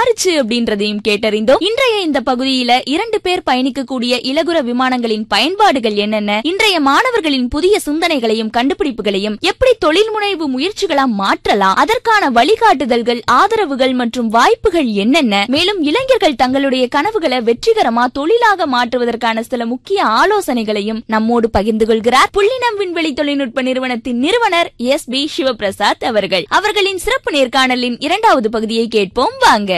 மாறுச்சு அப்படின்றதையும் கேட்டறிந்தோம் இன்றைய இந்த பகுதியில இரண்டு பேர் பயணிக்கக்கூடிய இலகுர விமானங்களின் பயன்பாடுகள் என்னென்ன இன்றைய மாணவர்களின் புதிய சிந்தனைகளையும் கண்டுபிடிப்புகளையும் எப்படி தொழில் முனைவு முயற்சிகளா மாற்றலாம் அதற்கான வழிகாட்டுதல்கள் ஆதரவுகள் மற்றும் வாய்ப்புகள் என்னென்ன மேலும் இளைஞர்கள் தங்களுடைய கனவுகளை வெற்றிகரமா தொழிலாக மாற்றுவதற்கான சில முக்கிய ஆலோசனைகளையும் நம்மோடு பகிர்ந்து கொள்கிறார் புள்ளினம் விண்வெளி தொழில்நுட்ப நிறுவனத்தின் நிறுவனர் எஸ் பி சிவபிரசாத் அவர்கள் அவர்களின் சிறப்பு நேர்காணலின் இரண்டாவது பகுதியை கேட்போம் வாங்க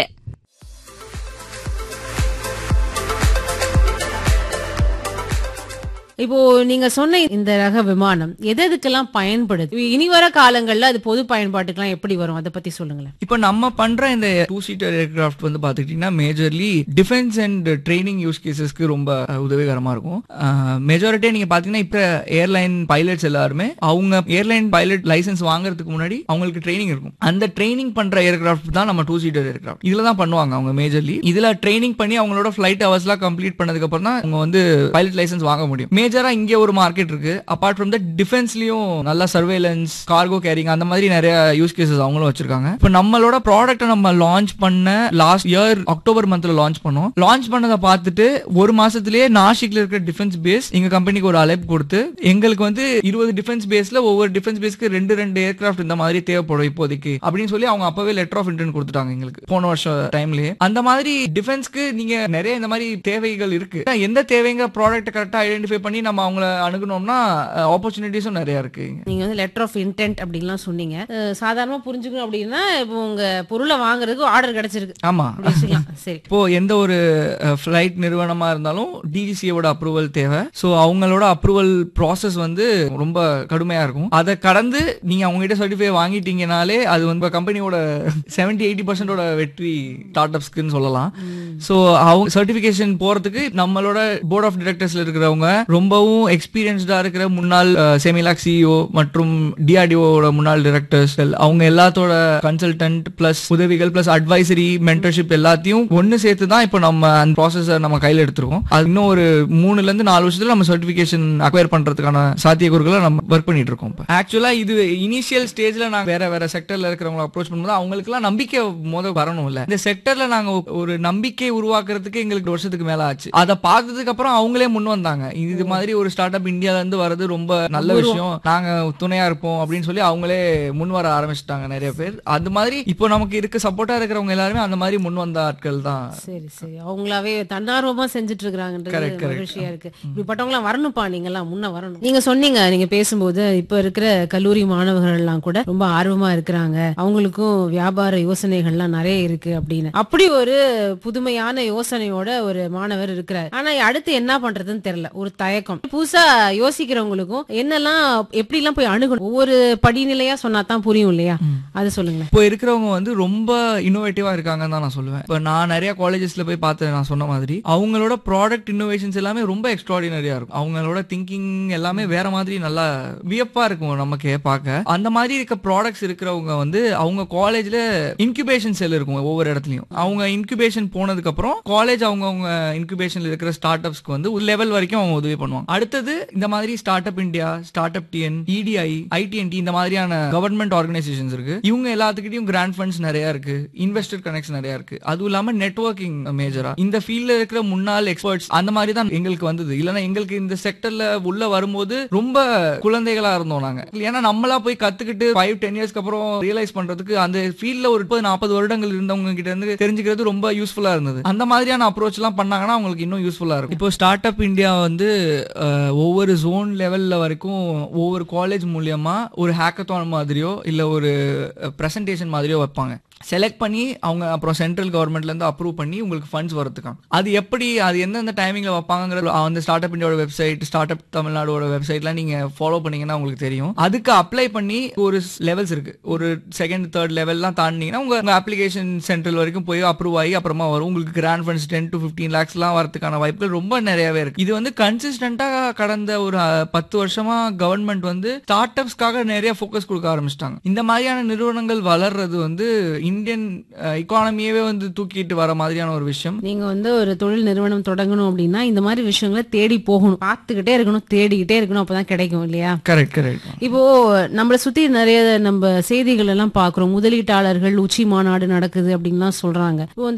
இப்போ நீங்க சொன்ன இந்த ரக விமானம் எது எதுக்கெல்லாம் பயன்படுது இனி வர காலங்கள்ல அது பொது பயன்பாட்டுக்கெல்லாம் எப்படி வரும் அதை பத்தி சொல்லுங்களேன் இப்போ நம்ம பண்ற இந்த டூ சீட்டர் ஏர்கிராஃப்ட் வந்து பாத்துக்கிட்டீங்கன்னா majorly defence and training use கேசஸ்க்கு ரொம்ப அஹ், உதவிகரமா இருக்கும் மெஜாரிட்டியா நீங்க பாத்தீங்கன்னா இப்ப ஏர்லைன் பைலட்ஸ் எல்லாருமே அவங்க ஏர்லைன் பைலட் லைசன்ஸ் வாங்குறதுக்கு முன்னாடி அவங்களுக்கு ட்ரைனிங் இருக்கும் அந்த ட்ரைனிங் பண்ற ஏர்கிராஃப்ட் தான் நம்ம டூ சீட்டர் ஏர்கிராஃப்ட் இதுல தான் பண்ணுவாங்க அவங்க மேஜர்லி இதுல ட்ரைனிங் பண்ணி அவங்களோட ஃபிளைட் ஹவர்ஸ்லாம் கம்ப்ளீட் பண்ணதுக்கு அப்புறம் தான் அவங்க வந்து பைலட் லைசன்ஸ் வாங்க முடியும் மேஜரா இங்க ஒரு மார்க்கெட் இருக்கு அபார்ட் ஃப்ரம் தட் டிஃபென்ஸ்லயும் நல்ல சர்வேலன்ஸ் கார்கோ கேரிங் அந்த மாதிரி நிறைய யூஸ் கேசஸ் அவங்களும் வச்சிருக்காங்க இப்போ நம்மளோட ப்ராடக்ட்டை நம்ம லான்ச் பண்ண லாஸ்ட் இயர் அக்டோபர் மந்த்ல லான்ச் பண்ணோம் லான்ச் பண்ணதை பார்த்துட்டு ஒரு மாசத்திலேயே நாசிக்ல இருக்கிற டிஃபென்ஸ் பேஸ் எங்க கம்பெனிக்கு ஒரு அழைப்பு கொடுத்து எங்களுக்கு வந்து இருபது டிஃபென்ஸ் பேஸ்ல ஒவ்வொரு டிஃபென்ஸ் பேஸ்க்கு ரெண்டு ரெண்டு ஏர்கிராஃப்ட் இந்த மாதிரி தேவைப்படும் இப்போதைக்கு அப்படின்னு சொல்லி அவங்க அப்பவே லெட்டர் ஆஃப் இன்டென்ட் கொடுத்துட்டாங்க எங்களுக்கு போன வருஷம் டைம்லயே அந்த மாதிரி டிஃபென்ஸ்க்கு நீங்க நிறைய இந்த மாதிரி தேவைகள் இருக்கு எந்த தேவைங்கிற ப்ராடக்ட் கரெக்டா ஐடென்டிஃபை பண்ணி நம்ம அவங்கள அணுகுனோம்னா ஆப்பர்ச்சுனிட்டிஸும் நிறைய இருக்கு நீங்க வந்து லெட்டர் ஆஃப் இன்டென்ட் அப்படின்லாம் சொன்னீங்க அஹ், சாதாரணமா புரிஞ்சுக்கணும் அப்படின்னா இப்போ உங்க பொருளை வாங்குறதுக்கு ஆர்டர் கிடைச்சிருக்கு ஆமா அப்படி வச்சுக்கலாம் சரி இப்போ எந்த ஒரு ஃபிளைட் நிறுவனமா இருந்தாலும் டிஜிசியோட அப்ரூவல் தேவை ஸோ அவங்களோட அப்ரூவல் ப்ராசஸ் வந்து ரொம்ப கடுமையா இருக்கும் அதை கடந்து நீங்க அவங்க கிட்ட சர்டிஃபை வாங்கிட்டீங்கனாலே அது வந்து கம்பெனியோட செவன்டி எயிட்டி பர்சன்டோட வெற்றி ஸ்டார்ட் அப்ஸ்க்குன்னு சொல்லலாம் ஸோ அவங்க சர்டிஃபிகேஷன் போறதுக்கு நம்மளோட போர்ட் ஆஃப் டிரெக்டர்ஸ்ல இருக்கிறவங்க ரொம்பவும் எக்ஸ்பீரியன்ஸ்டா இருக்கிற முன்னாள் செமிலாக் சிஇஓ மற்றும் டிஆர்டிஓட முன்னாள் டிரெக்டர்ஸ் அவங்க எல்லாத்தோட கன்சல்டன்ட் பிளஸ் உதவிகள் பிளஸ் அட்வைசரி மென்டர்ஷிப் எல்லாத்தையும் ஒன்னு சேர்த்து தான் இப்போ நம்ம அந்த ப்ராசஸை நம்ம கையில எடுத்திருக்கோம் அது இன்னும் ஒரு மூணுல இருந்து நாலு வருஷத்துல நம்ம சர்டிபிகேஷன் அக்வயர் பண்றதுக்கான சாத்தியக்கூறுகளை நம்ம ஒர்க் பண்ணிட்டு இருக்கோம் இப்போ ஆக்சுவலா இது இனிஷியல் ஸ்டேஜ்ல நாங்க வேற வேற செக்டர்ல இருக்கிறவங்க அப்ரோச் பண்ணும்போது அவங்களுக்கு எல்லாம் நம்பிக்கை முத வரணும் இல்ல இந்த செக்டர்ல நாங்க ஒரு நம்பிக்கை உருவாக்குறதுக்கு எங்களுக்கு வருஷத்துக்கு மேல ஆச்சு அதை பார்த்ததுக்கு அப்புறம் அவங்களே முன் வந்தாங்க இது மாதிரி ஒரு ஸ்டார்ட் அப் இந்தியால இருந்து வர்றது ரொம்ப நல்ல விஷயம் நாங்க துணையா இருப்போம் அப்படின்னு சொல்லி அவங்களே முன் வர ஆரம்பிச்சிட்டாங்க நிறைய பேர் அது மாதிரி இப்போ நமக்கு இருக்க சப்போர்ட்டா இருக்கிறவங்க எல்லாருமே அந்த மாதிரி முன் வந்த ஆட்கள் தான் சரி சரி அவங்களாவே தன்னார்வமா செஞ்சுட்டு இருக்காங்கன்றது Correct, correct. மகிழ்ச்சியா இருக்கு இப்படிப்பட்டவங்களாம் வரணும்ப்பா நீங்க எல்லாம் முன்ன வரணும் நீங்க சொன்னீங்க நீங்க பேசும்போது இப்ப இருக்கிற கல்லூரி மாணவர்கள் எல்லாம் கூட ரொம்ப ஆர்வமா இருக்கிறாங்க அவங்களுக்கும் வியாபார யோசனைகள்லாம் நிறைய இருக்கு அப்படின்னு அப்படி ஒரு புதுமையான யோசனையோட ஒரு மாணவர் இருக்கிறார் ஆனா அடுத்து என்ன பண்றதுன்னு தெரியல ஒரு தயக்கம் புதுசா யோசிக்கிறவங்களுக்கும் என்னெல்லாம் எப்படி எல்லாம் போய் அணுகணும் ஒவ்வொரு படிநிலையா சொன்னா தான் புரியும் இல்லையா அது சொல்லுங்களேன் இப்போ இருக்கிறவங்க வந்து ரொம்ப இன்னோவேட்டிவா இருக்காங்கன்னு தான் நான் சொல்லுவேன் இப்போ நான் நிறைய காலேஜஸ்ல போய் பார்த்தேன் நான் சொன்ன மாதிரி அவங்களோட ப்ராடக்ட் இன்னோவேஷன்ஸ் எல்லாமே ரொம்ப எக்ஸ்ட்ராடினரியா இருக்கும் அவங்களோட திங்கிங் எல்லாமே வேற மாதிரி நல்லா வியப்பா இருக்கும் நமக்கு பார்க்க அந்த மாதிரி இருக்க ப்ராடக்ட்ஸ் இருக்கிறவங்க வந்து அவங்க காலேஜ்ல இன்குபேஷன் செல் இருக்கும் ஒவ்வொரு இடத்துலயும் அவங்க இன்குபேஷன் போனதுக்கு அப்புறம் காலேஜ் அவங்க அவங்க இன்குபேஷன்ல இருக்கிற ஸ்டார்ட் அப்ஸ்க்கு வந்து ஒரு லெவல் வரைக்கும் அவங்க உதவி பண்ணுவாங்க அடுத்தது இந்த மாதிரி start up India start up TN EDI ITNT இந்த மாதிரியான கவர்மெண்ட் ஆர்கனைசேஷன்ஸ் இருக்கு இவங்க எல்லாத்துக்கிட்டையும் கிராண்ட் ஃபண்ட்ஸ் நிறைய இருக்கு இன்வெஸ்டர் கனெக்ட்ஸ் நிறைய இருக்கு அதுவும் இல்லாம நெட்வொர்க்கிங் மேஜரா இந்த ஃபீல்ட்ல இருக்கிற முன்னாள் எக்ஸ்பர்ட்ஸ் அந்த மாதிரி தான் எங்களுக்கு வந்தது இல்லைன்னா எங்களுக்கு இந்த செக்டர்ல உள்ள வரும்போது ரொம்ப குழந்தைகளா இருந்தோம் நாங்க ஏன்னா நம்மளா போய் கத்துக்கிட்டு ஃபைவ் டென் இயர்ஸ்க்கு அப்புறம் ரியலைஸ் பண்றதுக்கு அந்த ஃபீல்ட்ல ஒரு முப்பது நாற்பது வருடங்கள் இருந்தவங்க கிட்ட இருந்து தெரிஞ்சுக்கிறது ரொம்ப யூஸ்ஃபுல்லா இருந்தது அந்த மாதிரியான அப்ரோச் எல்லாம் பண்ணாங்கன்னா அவங்களுக்கு இன்னும் யூஸ்ஃபுல்லா இருக்கும் இப்போ ஸ்டார்ட் அப் இந்தியா வந்து அஹ், ஒவ்வொரு ஜோன் லெவல்ல வரைக்கும் ஒவ்வொரு காலேஜ் மூலியமா ஒரு ஹேக்கத்தான் மாதிரியோ இல்ல ஒரு பிரசன்டேஷன் மாதிரியோ வைப்பாங்க செலக்ட் பண்ணி அவங்க அப்புறம் சென்ட்ரல் கவர்மெண்ட்ல இருந்து அப்ரூவ் பண்ணி உங்களுக்கு ஃபண்ட்ஸ் வரதுக்கான அது எப்படி அது எந்தெந்த டைமிங்ல வைப்பாங்கிறது அந்த ஸ்டார்ட் அப் இந்தியாவோட வெப்சைட் ஸ்டார்ட் அப் தமிழ்நாடோட வெப்சைட்லாம் நீங்க ஃபாலோ பண்ணீங்கன்னா உங்களுக்கு தெரியும் அதுக்கு அப்ளை பண்ணி ஒரு லெவல்ஸ் இருக்கு ஒரு செகண்ட் தேர்ட் லெவல்லாம் தாண்டினீங்கன்னா உங்க அப்ளிகேஷன் சென்ட்ரல் வரைக்கும் போய் அப்ரூவ் ஆகி அப்புறமா வரும் உங்களுக்கு grant funds ten to fifteen லேக்ஸ்லாம் வரதுக்கான வாய்ப்புகள் ரொம்ப நிறையவே இருக்கு இது வந்து கன்சிஸ்டண்டா கடந்த ஒரு அஹ், பத்து வருஷமா கவர்மெண்ட் வந்து ஸ்டார்ட் அப்ஸ்க்காக நிறைய ஃபோக்கஸ் கொடுக்க ஆரம்பிச்சிட்டாங்க இந்த மாதிரியான நிறுவனங்கள் வளர்றது வந்து இந்தியன் எக்கானமியவே வந்து தூக்கிட்டு வர மாதிரியான ஒரு விஷயம் நீங்க வந்து ஒரு தொழில் நிறுவனம் தொடங்கணும் அப்படின்னா இந்த மாதிரி விஷயங்களை தேடி போகணும் பார்த்துக்கிட்டே இருக்கணும் தேடிக்கிட்டே இருக்கணும் அப்பதான் கிடைக்கும் இல்லையா கரெக்ட் கரெக்ட் இப்போ நம்மளை சுத்தி நிறைய நம்ம செய்திகள் எல்லாம் பாக்குறோம் முதலீட்டாளர்கள் உச்சி மாநாடு நடக்குது அப்படின்லாம் சொல்றாங்க இப்போ